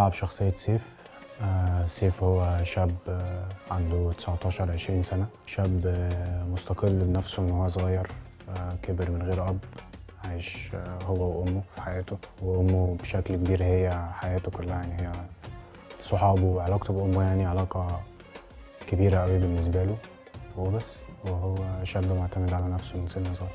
بلعب شخصية سيف آه، سيف هو شاب آه، عنده 19 20 سنة شاب آه، مستقل بنفسه من هو صغير آه، كبر من غير أب عايش آه، هو وأمه في حياته وأمه بشكل كبير هي حياته كلها يعني هي صحابه وعلاقته بأمه يعني علاقة كبيرة أوي بالنسبة له وبس وهو شاب معتمد على نفسه من سن صغير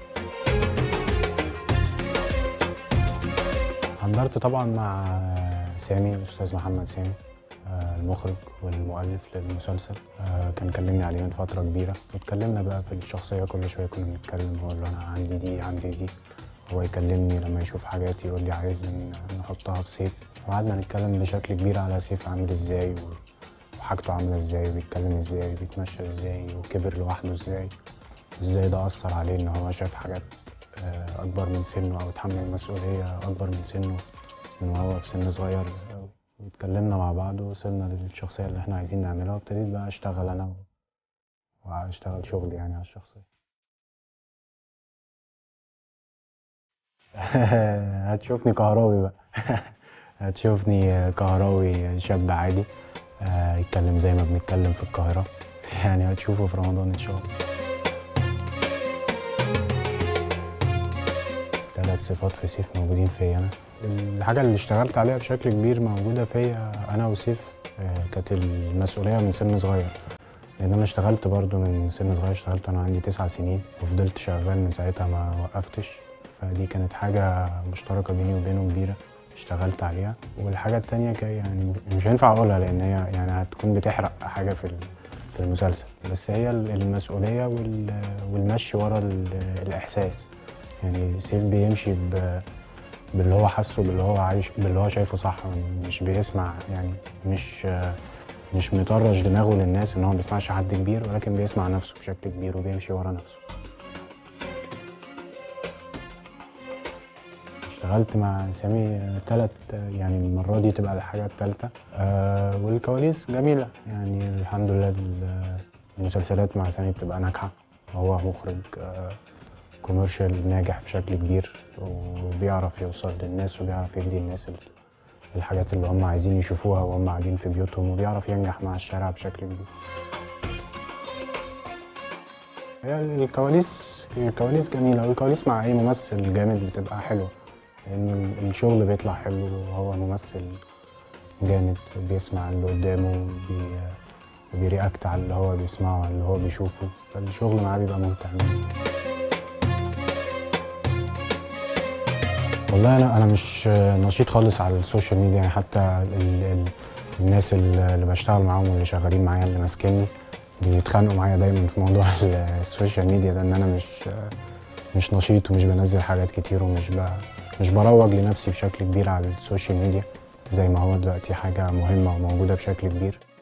حضرت طبعا مع سامي الأستاذ محمد سامي آه، المخرج والمؤلف للمسلسل آه، كان كلمني عليه من فترة كبيرة واتكلمنا بقى في الشخصية كل شوية كنا بنتكلم هو له أنا عندي دي عندي دي هو يكلمني لما يشوف حاجات يقول لي عايز ن- نحطها في سيف وقعدنا نتكلم بشكل كبير على سيف عامل ازاي و- وحاجته عاملة ازاي وبيتكلم ازاي وبيتمشى ازاي وكبر لوحده ازاي ازاي ده أثر عليه إن هو شاف حاجات آه، أكبر من سنه أو اتحمل مسؤولية أكبر من سنه من وهو في سن صغير أوي. واتكلمنا مع بعض ووصلنا للشخصية اللي احنا عايزين نعملها وابتديت بقى اشتغل انا و- واشتغل شغلي يعني على الشخصية هتشوفني كهراوي بقى هتشوفني كهراوي شاب عادي آه، يتكلم زي ما بنتكلم في القاهرة يعني هتشوفه في رمضان ان شاء الله ثلاث صفات في سيف موجودين فيا انا الحاجه اللي اشتغلت عليها بشكل كبير موجوده فيا انا وسيف آه، كانت المسؤوليه من سن صغير لان انا اشتغلت برضو من سن صغير اشتغلت وانا عندي تسع سنين وفضلت شغال من ساعتها ما وقفتش فدي كانت حاجه مشتركه بيني وبينه كبيره اشتغلت عليها والحاجه التانية كا- يعني مش هينفع اقولها لان هي يعني هتكون بتحرق حاجه في ال- في المسلسل بس هي المسؤوليه وال- والمشي ورا ال- الاحساس يعني سيف بيمشي ب... باللي هو حاسه باللي هو عايش باللي هو شايفه صح مش بيسمع يعني مش مش مطرش دماغه للناس ان هو ما بيسمعش حد كبير ولكن بيسمع نفسه بشكل كبير وبيمشي ورا نفسه اشتغلت مع سامي ثلاث يعني المرة دي تبقى الحاجة الثالثة آه والكواليس جميلة يعني الحمد لله ال- المسلسلات مع سامي بتبقى ناجحة وهو مخرج آه كوميرشال ناجح بشكل كبير وبيعرف يوصل للناس وبيعرف يدي الناس ال- الحاجات اللي هم عايزين يشوفوها وهم قاعدين في بيوتهم وبيعرف ينجح مع الشارع بشكل كبير هي الكواليس الكواليس جميلة والكواليس مع أي ممثل جامد بتبقى حلوة لأن الشغل بيطلع حلو وهو ممثل جامد بيسمع اللي قدامه وبي... وبيرياكت على اللي هو بيسمعه على اللي هو بيشوفه فالشغل معاه بيبقى ممتع والله انا انا مش نشيط خالص على السوشيال ميديا يعني حتى ال ال الناس اللي بشتغل معاهم واللي شغالين معايا اللي ماسكيني بيتخانقوا معايا دايما في موضوع السوشيال ميديا ده ان انا مش مش نشيط ومش بنزل حاجات كتير ومش ب مش بروج لنفسي بشكل كبير على السوشيال ميديا زي ما هو دلوقتي حاجة مهمة وموجودة بشكل كبير